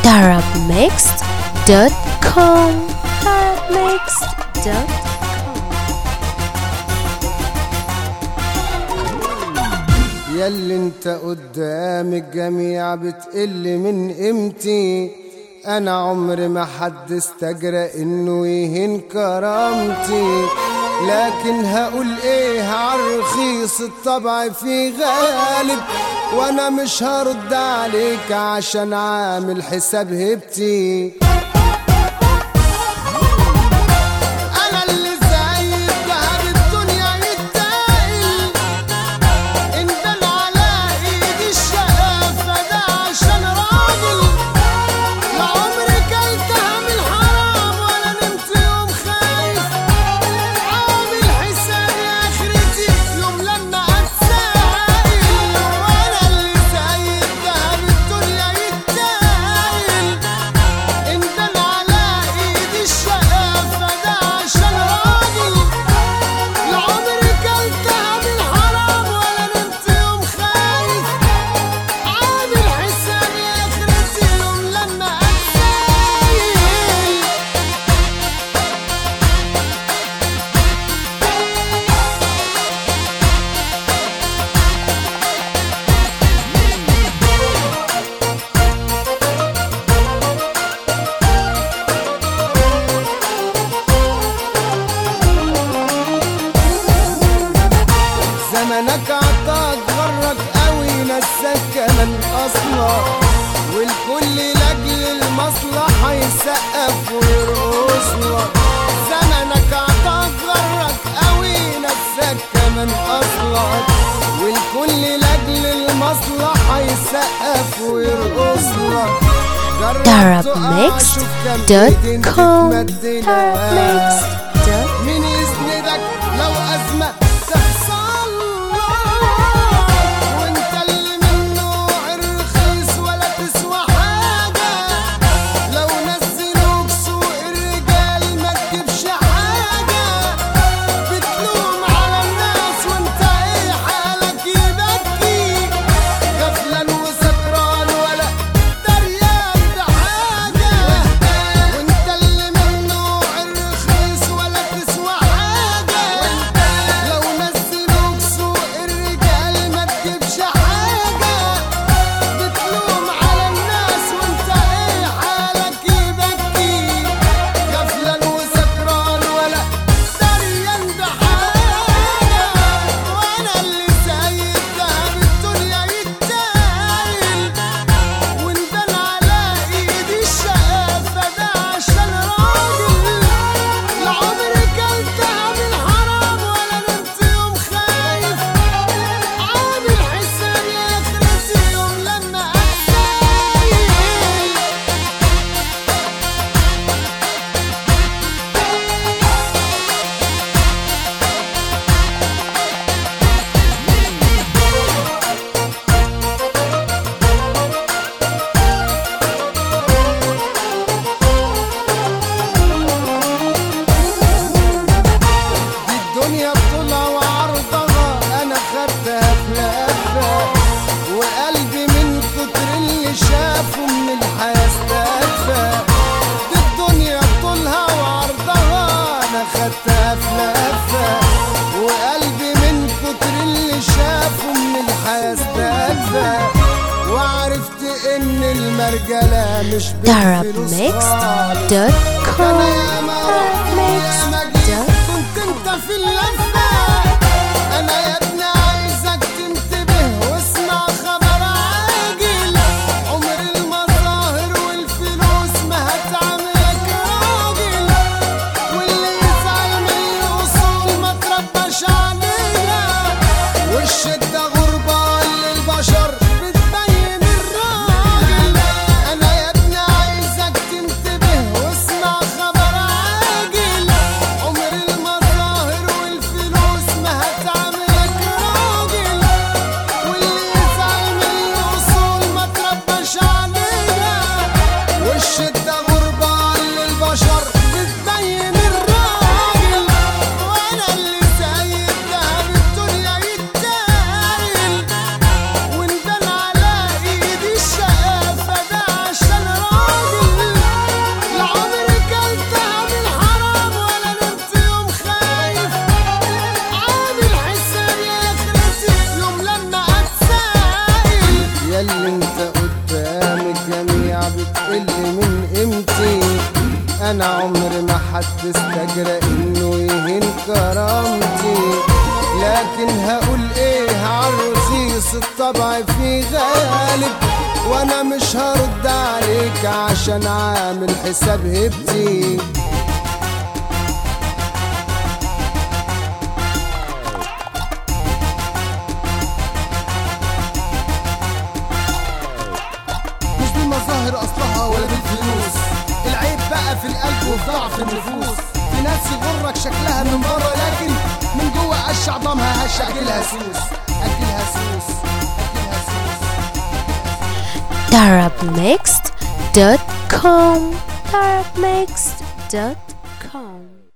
darabmixed.com darabmixed.com ياللي انت قدام الجميع بتقل من قيمتي انا عمري ما حد استجرى انه يهين كرامتي لكن هقول ايه عالرخيص الطبع في غالب وانا مش هرد عليك عشان عامل حساب هبتي انا اللي زي الدهب الدنيا يتايل ان دل على ايدي الشقافة ده عشان راجل لا عمري كلتها من حرام ولا نمت يوم خايف عامل حسابي اخرتي يوم لما اتسائل وانا اللي زي الدهب الدنيا يتايل ان دل على ايدي الشقافة ده عشان راجل لا عمري كلتها من حرام ولا نمت يوم خايف عامل حسابي اخرتي يوم لما اتسايل زمنك عطاك غرك قوي نساك كمان اصلا والكل لاجل المصلحة يسقف ويرقص لك زمنك عطاك غرك قوي نساك كمان اصلا والكل لاجل المصلحة يسقف ويرقص لك جرب تقع، شوف كم إيدين darabmixed.com بتمدلك. darabmixed.com مين يسندك لو أزمة تحصل لك وانت اللي من نوع الرخيص ولا تسوى حاجة لو نزلوك سوق الرجال ما تجيبش حاجة بتلوم على الناس وانت ايه حالك يبكي غفلان وسكران ولا دريان بحاجة وانت اللي من نوع الرخيص ولا تسوى حاجة لو نزلوك سوق الرجال ما تجيبش حاجة بتلوم على الناس وانت ايه حالك يبكي غفلان وسكران ولا دريان بحاجة وانا اللي زي الدهب الدنيا يتايل وندل على ايدي الشقافة ده عشان راجل لا عمري كلتها من حرام ولا نمت يوم خايف عامل حسابي اخرتي يوم لما اتسايل دي الدنيا بطولها وعرضها انا خدتها في لفه وقلبي من كتر اللي شافه من الحياه استكفى دي الدنيا بطولها وعرضها انا خدتها في لفه وقلبي من كتر اللي شافه من الحياه استكفى وعرفت ان المرجله مش بالفلوس خالص darabmixed.com أنا يا ما رحت ويا ما جيت darabmixed.com كنت انت في اللفة انا يا ابني عايزك تنتبه واسمع خبر عاجل عمر المظاهر والفلوس ما هتعملك راجل واللي يزعل من الاصول ما ترباش عليها والشدة غربة للبشر بتبين الراجل انا يا ابني عايزك تنتبه واسمع خبر عاجل عمر المظاهر والفلوس بتقل من قيمتي انا عمر ما حد استجرى انه يهين كرامتي لكن هقول ايه عالرصيص الطبع فيه غالب وانا مش هرد عليك عشان عامل حساب هبتي مش بالمظاهر اصلها ولا بالفلوس العيب بقى في القلب وفي ضعف النفوس في ناس يغرك شكلها من بره لكن من جوه قش عظامها هش اكلها سوس اكلها سوس اكلها سوس Arabmixed.com Arabmixed.com